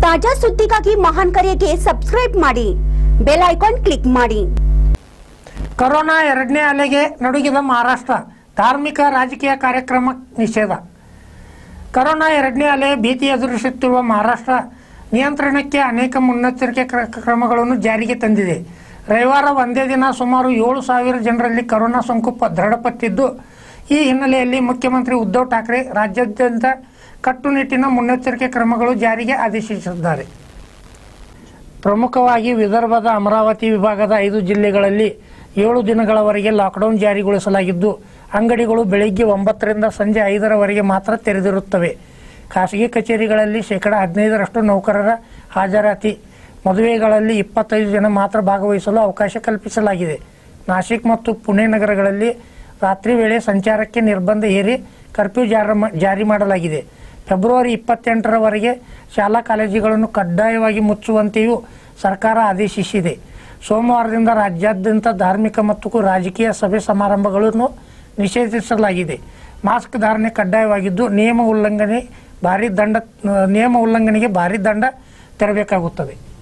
ತಾಜಾ ಸುದ್ದಿಗಾಗಿ ಮಹಾನ್ ಕರೆಗೆ ಸಬ್ಸ್ಕ್ರೈಬ್ ಮಾಡಿ ಬೆಲ್ ಐಕಾನ್ ಕ್ಲಿಕ್ ಮಾಡಿ ಕೊರೋನಾ ಎರಡನೇ ಅಲೆಗೆ ನಡುಗಿದ ಮಹಾರಾಷ್ಟ್ರ ಧಾರ್ಮಿಕ ರಾಜಕೀಯ ಕಾರ್ಯಕ್ರಮ ನಿಷೇಧ ಕೊರೋನಾ ಎರಡನೇ ಅಲೆ ಭೀತಿ ಎದುರಿಸುತ್ತಿರುವ ಮಹಾರಾಷ್ಟ್ರ ನಿಯಂತ್ರಣಕ್ಕೆ ಅನೇಕ ಮುನ್ನೆಚ್ಚರಿಕೆ ಕ್ರ- ಕ್ರಮಗಳನ್ನು ಜಾರಿಗೆ ತಂದಿದೆ ರವಿವಾರ ಒಂದೇ ದಿನ ಸುಮಾರು ಏಳು ಸಾವಿರ ಜನರಲ್ಲಿ ಕೊರೋನಾ ಸೋಂಕು ಪ ದೃಢಪಟ್ಟಿದ್ದು ಈ ಹಿನ್ನೆಲೆಯಲ್ಲಿ ಮುಖ್ಯಮಂತ್ರಿ ಉದ್ಧವ್ ಠಾಕ್ರೆ ರಾಜ್ಯಾದ್ಯಂತ ಕಟ್ಟುನಿಟ್ಟಿನ ಮುನ್ನೆಚ್ಚರಿಕೆ ಕ್ರಮಗಳು ಜಾರಿಗೆ ಆದೇಶಿಸಿದ್ದಾರೆ ಪ್ರಮುಖವಾಗಿ ವಿದರ್ಭದ ಅಮರಾವತಿ ವಿಭಾಗದ ಐದು ಜಿಲ್ಲೆಗಳಲ್ಲಿ ಏಳು ದಿನಗಳವರೆಗೆ ಲಾಕ್ಡೌನ್ ಜಾರಿಗೊಳಿಸಲಾಗಿದ್ದು ಅಂಗಡಿಗಳು ಬೆಳಿಗ್ಗೆ ಒಂಬತ್ತರಿಂದ ಸಂಜೆ ಐದರವರೆಗೆ ಮಾತ್ರ ತೆರೆದಿರುತ್ತವೆ ಖಾಸಗಿ ಕಚೇರಿಗಳಲ್ಲಿ ಶೇಕಡ ಹದಿನೈದರಷ್ಟು ನೌಕರರ ಹಾಜರಾತಿ ಮದುವೆಗಳಲ್ಲಿ ಇಪ್ಪತ್ತೈದು ಜನ ಮಾತ್ರ ಭಾಗವಹಿಸಲು ಅವಕಾಶ ಕಲ್ಪಿಸಲಾಗಿದೆ ನಾಸಿಕ್ ಮತ್ತು ಪುಣೆ ನಗರಗಳಲ್ಲಿ ರಾತ್ರಿ ವೇಳೆ ಸಂಚಾರಕ್ಕೆ ನಿರ್ಬಂಧ ಹೇರಿ ಕರ್ಫ್ಯೂ ಜಾರ ಜಾರಿ ಮಾಡಲಾಗಿದೆ ಫೆಬ್ರವರಿ ಇಪ್ಪತ್ತೆಂಟರವರೆಗೆ ಶಾಲಾ ಕಾಲೇಜುಗಳನ್ನು ಕಡ್ಡಾಯವಾಗಿ ಮುಚ್ಚುವಂತೆಯೂ ಸರ್ಕಾರ ಆದೇಶಿಸಿದೆ ಸೋಮವಾರದಿಂದ ರಾಜ್ಯಾದ್ಯಂತ ಧಾರ್ಮಿಕ ಮತ್ತು ರಾಜಕೀಯ ಸಭೆ ಸಮಾರಂಭಗಳನ್ನು ನಿಷೇಧಿಸಲಾಗಿದೆ ಮಾಸ್ಕ್ ಧಾರಣೆ ಕಡ್ಡಾಯವಾಗಿದ್ದು ನಿಯಮ ಉಲ್ಲಂಘನೆ ಭಾರಿ ದಂಡ ನಿಯಮ ಉಲ್ಲಂಘನೆಗೆ ಭಾರಿ ದಂಡ ತೆರಬೇಕಾಗುತ್ತದೆ